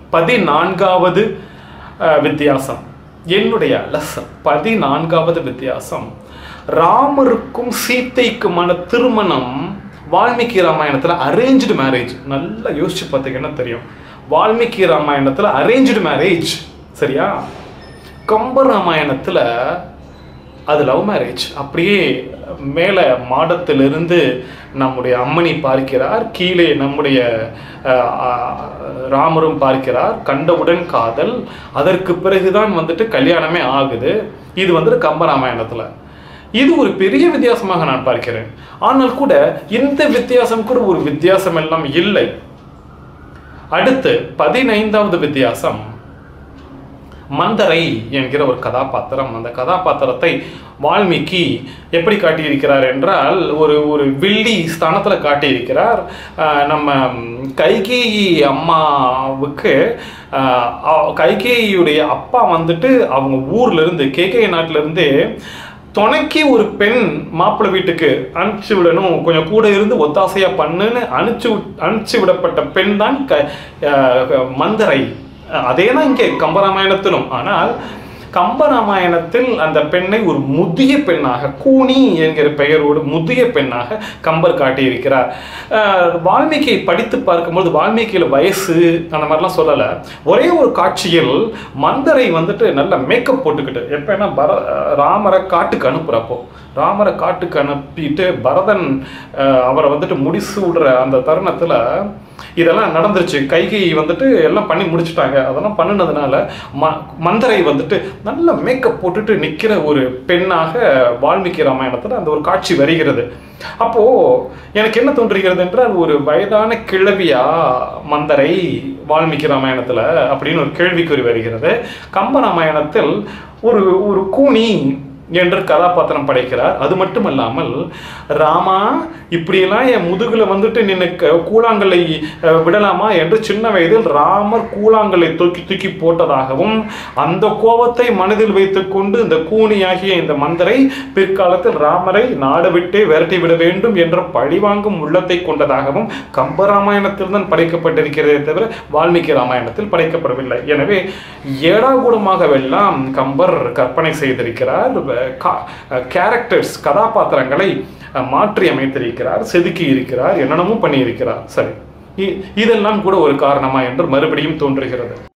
பதினான்காவது அஹ், வித்தியாசம் என்னுடைய லெசன் பதினான்காவது வித்தியாசம் ராமருக்கும் சீத்தைக்குமான திருமணம் வால்மீகி ராமாயணத்தில் அரேഞ്ച്டு மேரேஜ் நல்லா யோசிச்சு பார்த்தீங்கன்னா தெரியும் வால்மீகி ராமாயணத்தில் அரேഞ്ച്டு மேரேஜ் சரியா கம்ப ராமாயணத்தில் அது லவ் மேரேஜ் அப்படியே மேலே மாடத்திலிருந்து நம்முடைய அம்மணி பார்க்கிறார் கீழே நம்முடைய அஹ், அஹ், ராமரும் பார்க்கிறார் கண்டவுடன் காதல் அதற்கு பிறகுதான் வந்துட்டு கல்யாணமே ஆகுது இது வந்துட்டு கம்பராமாயணத்தில் இது ஒரு பெரிய வித்தியாசமாக நான் பார்க்கிறேன் ஆனால் கூட இந்த வித்தியாசம் கூட ஒரு வித்தியாசம் எல்லாம் இல்லை அடுத்து பதினைந்தாவது வித்தியாசம் மந்தரை என்கிற ஒரு கதாபாத்திரம் அந்த கதாபாத்திரத்தை வால்மீகி எப்படி காட்டியிருக்கிறார் என்றால் ஒரு ஒரு வில்லி ஸ்தானத்தில் காட்டியிருக்கிறார் ஆஹ் நம்ம கைகேயி அம்மாவுக்கு ஆஹ் அவ- கைகேயியுடைய அப்பா வந்துட்டு அவங்க ஊர்ல இருந்து கேகே நாட்டுல இருந்து துணைக்கு ஒரு பெண் மாப்பிள்ளை வீட்டுக்கு அனுப்பிச்சு விடணும் கொஞ்சம் கூட இருந்து ஒத்தாசையா பண்ணுன்னு அனுப்பிச்சு விட்- அனுப்பிச்சு விடப்பட்ட பெண் தான் க ஆஹ் மந்தரை அதே தான் இங்கே கம்பராமாயணத்திலும் ஆனால் கம்பராமாயணத்தில் அந்த பெண்ணை ஒரு முதிய பெண்ணாக கூனி என்கிற பெயரோடு முதிய பெண்ணாக கம்பர் காட்டியிருக்கிறார் ஆஹ் வால்மீகியை படித்து பார்க்கும்போது வால்மீகியில் வயசு அந்த மாதிரிலாம் சொல்லலை ஒரே ஒரு காட்சியில் மந்தரை வந்துட்டு நல்ல மேக்கப் போட்டுக்கிட்டு எப்போனா பர ராமரை காட்டுக்கு அனுப்புகிறப்போ ராமரை காட்டுக்கு அனுப்பிட்டு பரதன் ஆஹ் அவரை வந்துட்டு முடிசு விடுற அந்த தருணத்தில் இதெல்லாம் நடந்துருச்சு கைகை வந்துட்டு எல்லாம் பண்ணி முடிச்சுட்டாங்க அதெல்லாம் பண்ணினதுனால ம மந்தரை வந்துட்டு நல்ல மேக்கப் போட்டுட்டு நிற்கிற ஒரு பெண்ணாக வால்மீகி ராமாயணத்தில் அந்த ஒரு காட்சி வருகிறது அப்போ எனக்கு என்ன தோன்றுகிறது என்றால் ஒரு வயதான கிழவியா மந்தரை வால்மீகி ராமாயணத்தில் அப்படின்னு ஒரு கேள்விக்குறி வருகிறது கம்ப ராமாயணத்தில் ஒரு ஒரு கூனி என்று கதாபாத்திரம் படைக்கிறார் அது மட்டுமல்லாமல் ராமா இப்படியெல்லாம் என் முதுகுல வந்துட்டு நின்று கூழாங்கல்லை அஹ், விடலாமா என்று சின்ன வயதில் ராமர் கூழாங்கல்லை தூக்கி தூக்கி போட்டதாகவும் அந்த கோபத்தை மனதில் வைத்துக்கொண்டு இந்த கூனியாகிய இந்த மந்தரை பிற்காலத்தில் ராமரை நாடு விட்டே விரட்டி விட வேண்டும் என்ற பழிவாங்கும் உள்ளத்தை கொண்டதாகவும் கம்பராமாயணத்தில் தான் படைக்கப்பட்டிருக்கிறதே தவிர வால்மீகி ராமாயணத்தில் படைக்கப்படவில்லை எனவே ஏடாகூடமாகவெல்லாம் கம்பர் கற்பனை செய்திருக்கிறார் கேரக்டர்ஸ் கதாபாத்திரங்களை அஹ், மாற்றி அமைத்திருக்கிறார் செதுக்கி இருக்கிறார் என்னென்னமோ பண்ணியிருக்கிறார் சரி இ- இதெல்லாம் கூட ஒரு காரணமா என்று மறுபடியும் தோன்றுகிறது